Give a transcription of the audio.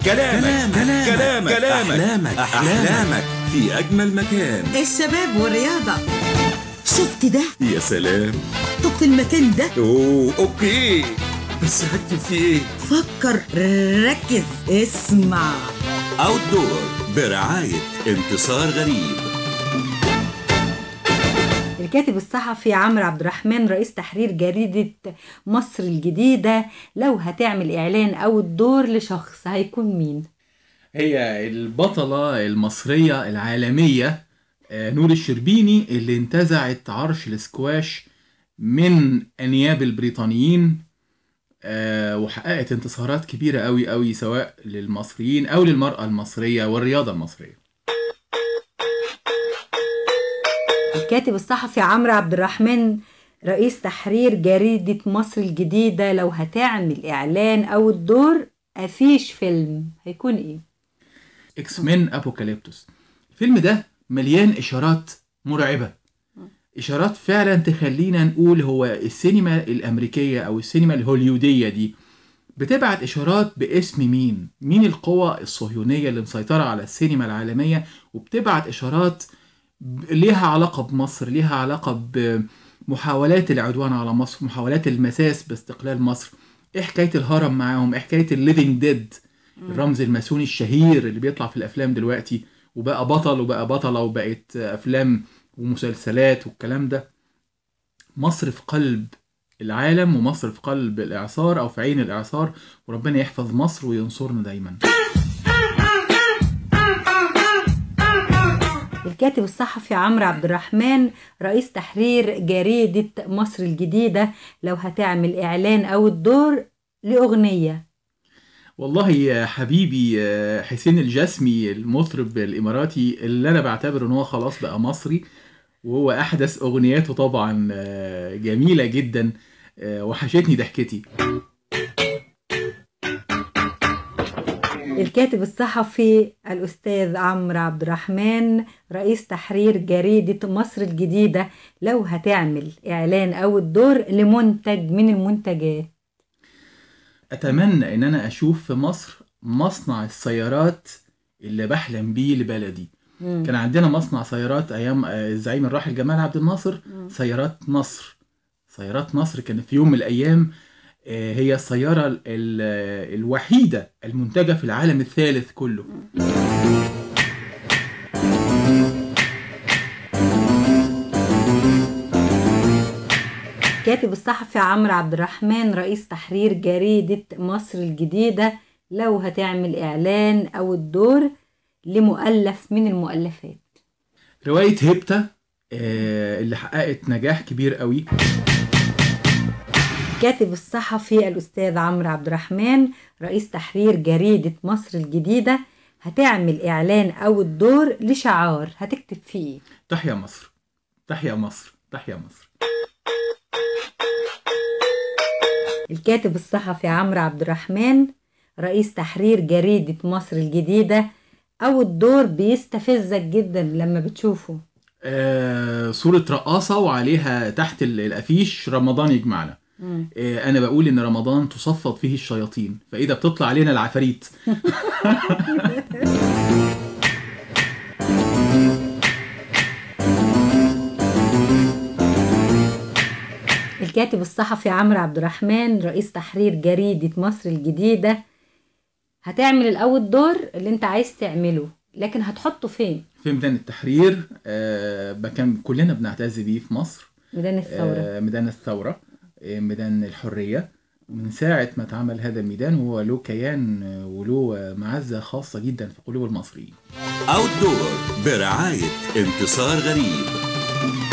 كلامك كلامك كلامك, كلامك أحلامك أحلامك في أجمل مكان الشباب والرياضة شفت ده؟ يا سلام طب في المكان ده أوه أوكي بس هكتب فيه إيه؟ فكر ركز اسمع أوت دور برعاية انتصار غريب الكاتب الصحفي عمرو عبد الرحمن رئيس تحرير جريدة مصر الجديدة لو هتعمل إعلان أو الدور لشخص هيكون مين؟ هي البطلة المصرية العالمية آه، نور الشربيني اللي انتزعت عرش الاسكواش من أنياب البريطانيين آه، وحققت انتصارات كبيرة قوي قوي سواء للمصريين أو للمرأة المصرية والرياضة المصرية الكاتب الصحفي عمرو عبد الرحمن رئيس تحرير جريدة مصر الجديدة لو هتعمل إعلان أو الدور أفيش فيلم هيكون إيه؟ اكس مان ابوكاليبتوس الفيلم ده مليان اشارات مرعبه اشارات فعلا تخلينا نقول هو السينما الامريكيه او السينما الهوليوديه دي بتبعت اشارات باسم مين مين القوى الصهيونيه اللي مسيطره على السينما العالميه وبتبعت اشارات ب- ليها علاقه بمصر ليها علاقه بمحاولات العدوان على مصر محاولات المساس باستقلال مصر ايه حكايه الهرم معاهم ايه حكايه الليفينج ديد الرمز الماسوني الشهير اللي بيطلع في الافلام دلوقتي وبقى بطل وبقى بطله وبقت افلام ومسلسلات والكلام ده مصر في قلب العالم ومصر في قلب الاعصار او في عين الاعصار وربنا يحفظ مصر وينصرنا دايما الكاتب الصحفي عمرو عبد الرحمن رئيس تحرير جريدة مصر الجديدة لو هتعمل إعلان أو الدور لأغنية والله يا حبيبي آه، حسين الجسمي المطرب الاماراتي اللي انا بعتبره ان هو خلاص بقى مصري وهو احدث اغنياته طبعا آه، جميله جدا آه، وحشتني ضحكتي الكاتب الصحفي الأستاذ عمرو عبد الرحمن رئيس تحرير جريدة مصر الجديدة لو هتعمل إعلان أو الدور لمنتج من المنتجات اتمنى ان انا اشوف في مصر مصنع السيارات اللي بحلم بيه لبلدي مم. كان عندنا مصنع سيارات ايام آه، الزعيم الراحل جمال عبد الناصر سيارات نصر سيارات نصر كان في يوم من الايام آه، هي السيارة ال- ال- الوحيدة المنتجة في العالم الثالث كله كاتب الصحفي عمرو عبد الرحمن رئيس تحرير جريدة مصر الجديدة لو هتعمل إعلان أو الدور لمؤلف من المؤلفات رواية هيبتا آه، اللي حققت نجاح كبير قوي كاتب الصحفي الأستاذ عمرو عبد الرحمن رئيس تحرير جريدة مصر الجديدة هتعمل إعلان أو الدور لشعار هتكتب فيه تحيا مصر تحيا مصر تحيا مصر الكاتب الصحفي عمرو عبد الرحمن رئيس تحرير جريدة مصر الجديدة أو الدور بيستفزك جدا لما بتشوفه آه، صورة رقاصة وعليها تحت ال- الأفيش رمضان يجمعنا مم. آه، أنا بقول إن رمضان تصفد فيه الشياطين فإذا بتطلع علينا العفاريت الكاتب الصحفي عمرو عبد الرحمن رئيس تحرير جريدة مصر الجديدة هتعمل الأول دور اللي انت عايز تعمله لكن هتحطه فين؟ في ميدان التحرير آه، مكان كلنا بنعتز بيه في مصر ميدان الثورة آه، ميدان الثورة آه، ميدان الحرية من ساعة ما اتعمل هذا الميدان هو له كيان آه، وله آه، معزة خاصة جدا في قلوب المصريين أوت دور برعاية انتصار غريب